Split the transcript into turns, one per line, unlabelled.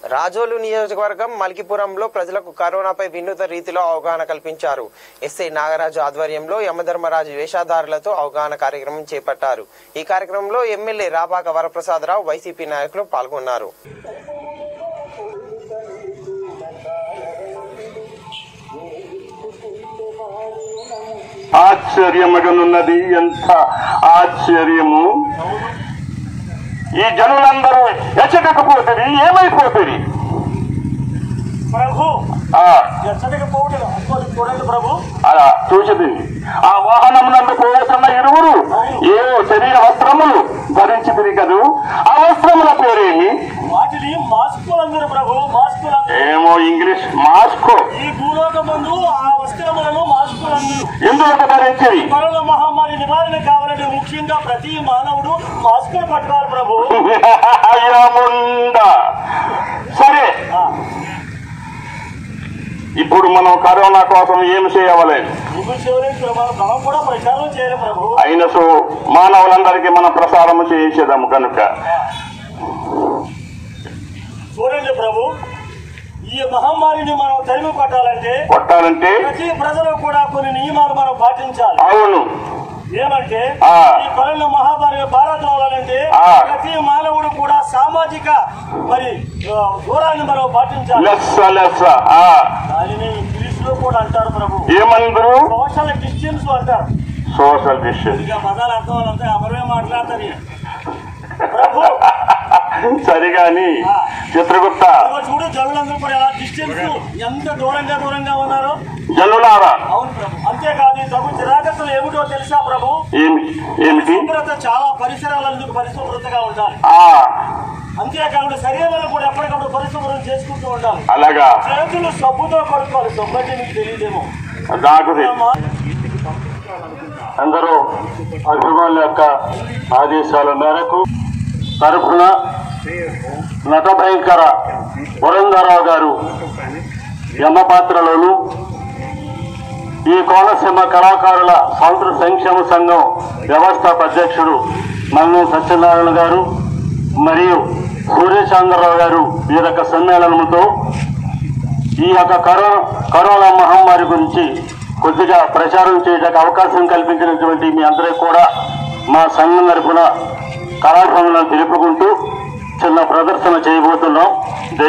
రాజోలు నియోజకవర్గం మల్కిపురంలో ప్రజలకు కరోనాపై వినూత రీతిలో అవగాహన కల్పించారు ఎస్ఐ నాగరాజు ఆధ్వర్యంలో యమధర్మరాజు వేషధారులతో అవగాహన కార్యక్రమం చేపట్టారు ఈ కార్యక్రమంలో ఎమ్మెల్యే రాపాక వరప్రసాదరావు వైసీపీ నాయకులు పాల్గొన్నారు
ఆశ్చర్యమగనున్నది ఎంత ఆశ్చర్యము ఈ జనులందరూ ఎచ్చకపోతుంది ఏమైపోతుంది
ప్రభు
ఆ
ఎచ్చటికి పోవటం అనుకోని చూడండి ప్రభు
అలా చూసింది ఆ వాహనం నందు పోతున్న ఇరువురు ఏ శరీర వస్త్రములు ధరించి తిరిగదు ఆ వస్త్రముల పేరేమి
వాటిని మాస్కులందరూ ప్రభు మాస్కులందరూ
ఏమో ఇంగ్లీష్ మాస్కో
ఈ భూలోక ముందు ఆ వస్త్రములను మాస్కులందరూ
ఎందుకు ధరించివి
కరోనా మహమ్మారి నివారణ కావాలంటే ముఖ్యంగా ప్రతి మానవుడు మాస్కులు పట్టుకోవాలి ప్రభు
అయ్యముండా సరే
ఆ,
ఇప్పుడు మనం కరోనా కోసం ఏం చేయవలేదు
మీకు చివరికి ప్రభు మనం కూడా ప్రచారం చేయాలి ప్రభు
అయిన సో మానవులందరికీ మనం ప్రసారము చేయించేదాము కనుక
చూడండి ప్రభు ఈ మహమ్మారిని మనం తరిమి కొట్టాలంటే
కొట్టాలంటే
ప్రతి ప్రజలు కూడా కొన్ని నియమాలు మనం పాటించాలి
అవును
ఏమంటే
ఆ.
ఈ కరోనా మహామారి భారత్
ఆ.
ప్రతి మానవుడు కూడా సామాజిక మరి ఆ, దూరాన్ని మనం పాటించాలి
లెస్స లెస్స ఆ
దానిని ఇంగ్లీష్ లో కూడా అంటారు ప్రభు
ఏమందరు
సోషల్ డిస్టెన్స్ అంటారు
సోషల్ డిస్టెన్స్
ఇక పదాలు అర్థం వాళ్ళంతా ఎవరే మాట్లాడతారు ఇక. ప్రభు
సరిగాని చిత్రగుప్త
ఇదిగో చూడు జనులందరూ కూడా ఎలా డిస్టెన్స్ ఎంత దూరంగా దూరంగా ఉన్నారు
జనులారా
అవును ప్రభు అంతేకాదు ఈ తగు జాగ్రత్తలు ఏమిటో తెలుసా ప్రభు
ఏమి ఏమిటి
శుభ్రత చాలా పరిసరాలందుకు పరిశుభ్రతగా ఉండాలి
ఆ
అంతేకాకుండా శరీరాలను కూడా ఎప్పటికప్పుడు పరిశుభ్రం చేసుకుంటూ ఉండాలి
అలాగా
చేతులు సబ్బుతో కడుక్కోవాలి సబ్బు అంటే మీకు తెలియదేమో
నాకు తెలుసు. అందరూ అభిమానుల యొక్క ఆదేశాల మేరకు తరఫున నట భయంకర పురంధరరావు గారు యమపాత్రలోను ఈ కోనసీమ కళాకారుల సంస్కృత సంక్షేమ సంఘం వ్యవస్థాప అధ్యక్షుడు మన్నం సత్యనారాయణ గారు మరియు సూర్యచంద్రరావు గారు ఈ యొక్క సమ్మేళనంతో ఈ యొక్క కరోనా కరోనా మహమ్మారి గురించి కొద్దిగా ప్రచారం చేయడానికి అవకాశం కల్పించినటువంటి మీ అందరికీ కూడా మా సంఘం తరఫున కళాభవనం తెలుపుకుంటూ చిన్న ప్రదర్శన చేయబోతున్నాం